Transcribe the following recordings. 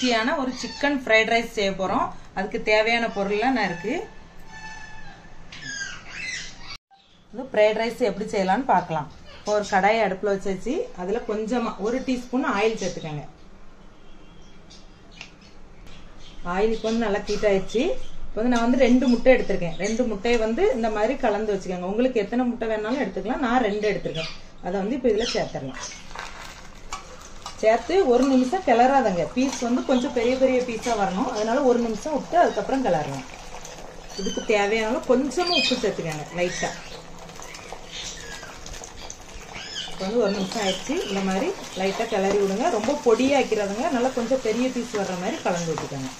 டேஸ்டியான ஒரு chicken fried rice செய்ய போறோம் அதுக்கு தேவையான பொருள்லாம் நான் இருக்கு இது ஃப்ரைட் ரைஸ் எப்படி செய்யலாம்னு பார்க்கலாம் இப்போ ஒரு கடாயை அடுப்பில் வச்சு வச்சு அதில் கொஞ்சமாக ஒரு டீஸ்பூன் ஆயில் சேர்த்துக்கோங்க ஆயில் இப்போ வந்து நல்லா ஹீட் ஆயிடுச்சு இப்போ வந்து நான் வந்து ரெண்டு முட்டை எடுத்திருக்கேன் ரெண்டு முட்டையை வந்து இந்த மாதிரி கலந்து வச்சுக்கோங்க உங்களுக்கு எத்தனை முட்டை வேணாலும் எடுத்துக்கலாம் நான் ரெண்டு எடுத்திருக்கேன் அதை வந்து இப்போ இதில் சேர்த்துடலாம் சேர்த்து ஒரு நிமிஷம் கிளறாதங்க பீஸ் வந்து கொஞ்சம் பெரிய பெரிய பீஸாக வரணும் அதனால ஒரு நிமிஷம் விட்டு அதுக்கப்புறம் கிளறலாம் இதுக்கு தேவையான கொஞ்சமாக உப்பு சேர்த்துக்கோங்க லைட்டாக இப்போ வந்து ஒரு நிமிஷம் ஆயிடுச்சு இந்த மாதிரி லைட்டாக கிளறி விடுங்க ரொம்ப பொடியாக்கிறதுங்க நல்லா கொஞ்சம் பெரிய பீஸ் வர்ற மாதிரி கலந்து விட்டுக்கோங்க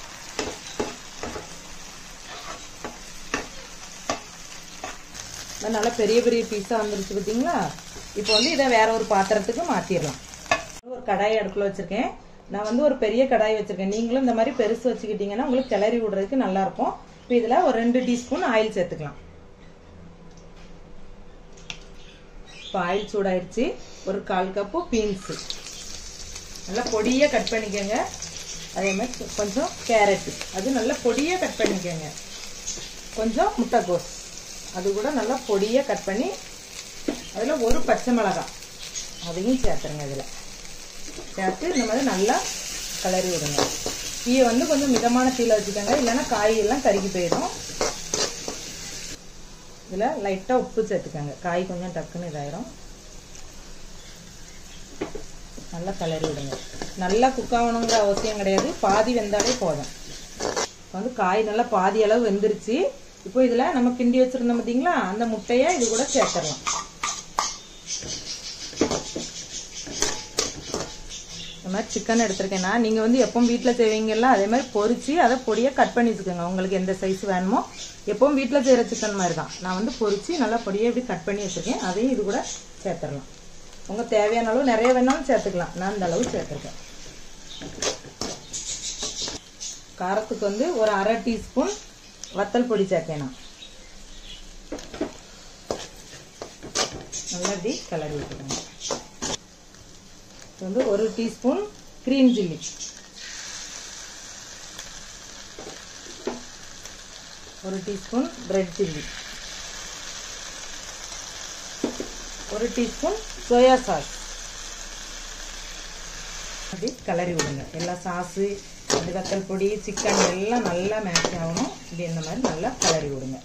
நல்லா பெரிய பெரிய பீஸாக வந்துருச்சு பார்த்தீங்களா இப்போ வந்து இதை வேற ஒரு பாத்திரத்துக்கு மாற்றிடலாம் ஒரு கடாய் அடுப்பில் வச்சுருக்கேன் நான் வந்து ஒரு பெரிய கடாய் வச்சுருக்கேன் நீங்களும் இந்த மாதிரி பெருசு வச்சுக்கிட்டீங்கன்னா உங்களுக்கு கிளறி விடுறதுக்கு நல்லாயிருக்கும் இப்போ இதில் ஒரு ரெண்டு டீஸ்பூன் ஆயில் சேர்த்துக்கலாம் இப்போ ஆயில் சூடாயிருச்சு ஒரு கால் கப்பு பீன்ஸு நல்லா பொடியாக கட் பண்ணிக்கோங்க அதே மாதிரி கொஞ்சம் கேரட்டு அது நல்லா பொடியாக கட் பண்ணிக்கோங்க கொஞ்சம் முட்டைக்கோஸ் அது கூட நல்லா பொடியாக கட் பண்ணி அதில் ஒரு பச்சை மிளகாய் அதையும் சேர்த்துருங்க இதில் சேர்த்து இந்த மாதிரி நல்லா கிளறி விடுங்க தீயை வந்து கொஞ்சம் மிதமான தீயில் வச்சுக்கோங்க இல்லைன்னா காயெல்லாம் கருகி போயிடும் இதில் லைட்டாக உப்பு சேர்த்துக்கோங்க காய் கொஞ்சம் டக்குன்னு இதாயிரும் நல்லா கிளறி விடுங்க நல்லா குக் ஆகணுங்கிற அவசியம் கிடையாது பாதி வெந்தாலே போதும் வந்து காய் நல்லா பாதி அளவு வெந்துருச்சு இப்போ இதில் நம்ம கிண்டி வச்சுருந்தோம் பார்த்தீங்களா அந்த முட்டையை இது கூட சேர்த்துடலாம் இந்த மாதிரி சிக்கன் எடுத்திருக்கேன்னா நீங்கள் வந்து எப்பவும் வீட்டில் செய்வீங்கல்ல அதே மாதிரி பொரிச்சு அதை பொடியாக கட் பண்ணி வச்சுக்கோங்க உங்களுக்கு எந்த சைஸ் வேணுமோ எப்பவும் வீட்டில் செய்கிற சிக்கன் மாதிரி தான் நான் வந்து பொரிச்சு நல்லா பொடியாக இப்படி கட் பண்ணி வச்சுருக்கேன் அதையும் இது கூட சேர்த்துடலாம் உங்கள் தேவையான அளவு நிறைய வேணாலும் சேர்த்துக்கலாம் நான் இந்த அளவு சேர்த்துருக்கேன் காரத்துக்கு வந்து ஒரு அரை டீஸ்பூன் வத்தல் பொடி சேர்க்கேன் நான் நல்லா இப்படி கிளறி விட்டுக்கோங்க இது வந்து ஒரு டீஸ்பூன் கிரீன் சில்லி ஒரு டீஸ்பூன் பிரெட் சில்லி ஒரு டீஸ்பூன் சோயா சாஸ் அப்படி கிளறி விடுங்க எல்லா சாஸு இந்த வத்தல் பொடி சிக்கன் எல்லாம் நல்லா மேட்ச் ஆகணும் இப்படி இந்த மாதிரி நல்லா கிளறி விடுங்க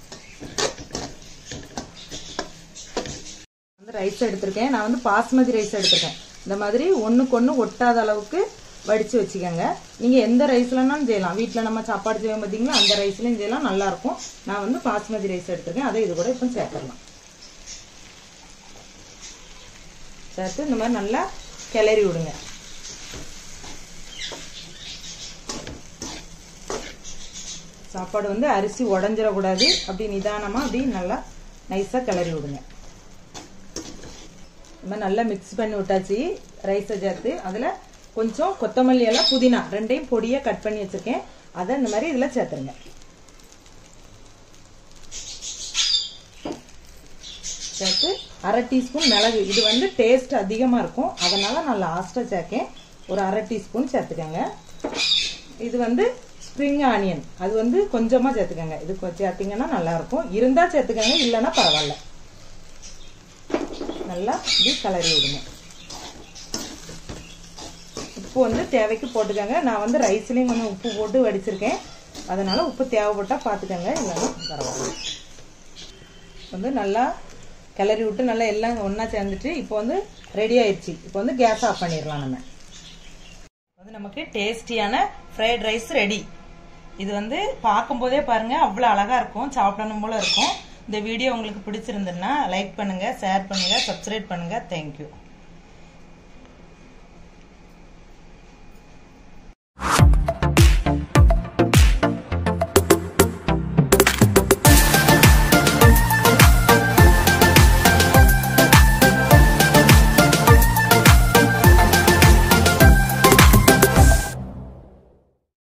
வந்து ரைஸ் எடுத்திருக்கேன் நான் வந்து பாஸ்மதி ரைஸ் எடுத்திருக்கேன் இந்த மாதிரி ஒன்றுக்கு ஒன்று ஒட்டாத அளவுக்கு வடித்து வச்சுக்கோங்க நீங்கள் எந்த ரைஸ்லனாலும் செய்யலாம் வீட்டில் நம்ம சாப்பாடு செய்வோம் பார்த்தீங்களா அந்த ரைஸ்லையும் செய்யலாம் நல்லாயிருக்கும் நான் வந்து பாஸ்மதி ரைஸ் எடுத்திருக்கேன் அதை இது கூட இப்போ சேர்த்துடலாம் சேர்த்து இந்த மாதிரி நல்லா கிளறி விடுங்க சாப்பாடு வந்து அரிசி உடஞ்சிடக்கூடாது அப்படி நிதானமாக அப்படி நல்லா நைஸாக கிளறி விடுங்க இந்த மாதிரி நல்லா மிக்ஸ் பண்ணி விட்டாச்சு ரைஸை சேர்த்து அதில் கொஞ்சம் கொத்தமல்லி எல்லாம் புதினா ரெண்டையும் பொடியாக கட் பண்ணி வச்சுருக்கேன் அதை இந்த மாதிரி இதில் சேர்த்துருங்க சேர்த்து அரை டீஸ்பூன் மிளகு இது வந்து டேஸ்ட் அதிகமாக இருக்கும் அதனால் நான் லாஸ்ட்டாக சேர்க்கேன் ஒரு அரை டீஸ்பூன் சேர்த்துக்கோங்க இது வந்து ஸ்ப்ரிங் ஆனியன் அது வந்து கொஞ்சமாக சேர்த்துக்கோங்க இது சேர்த்திங்கன்னா நல்லாயிருக்கும் இருந்தால் சேர்த்துக்கோங்க இல்லைன்னா பரவாயில்ல நல்லா இப்படி கலரி விடுங்க உப்பு வந்து தேவைக்கு போட்டுக்கோங்க நான் வந்து ரைஸ்லேயும் கொஞ்சம் உப்பு போட்டு வடிச்சிருக்கேன் அதனால் உப்பு தேவைப்பட்டால் பார்த்துக்கோங்க இல்லைன்னா பரவாயில்ல வந்து நல்லா கிளறி விட்டு நல்லா எல்லாம் ஒன்றா சேர்ந்துட்டு இப்போ வந்து ரெடி ஆயிடுச்சு இப்போ வந்து கேஸ் ஆஃப் பண்ணிடலாம் நம்ம வந்து நமக்கு டேஸ்டியான ஃப்ரைட் ரைஸ் ரெடி இது வந்து பார்க்கும்போதே பாருங்க அவ்வளோ அழகா இருக்கும் சாப்பிடணும் போல இருக்கும் இந்த வீடியோ உங்களுக்கு பிடிச்சிருந்ததுன்னா லைக் பண்ணுங்க ஷேர் பண்ணுங்க சப்ஸ்கிரைப் பண்ணுங்க தேங்க்யூ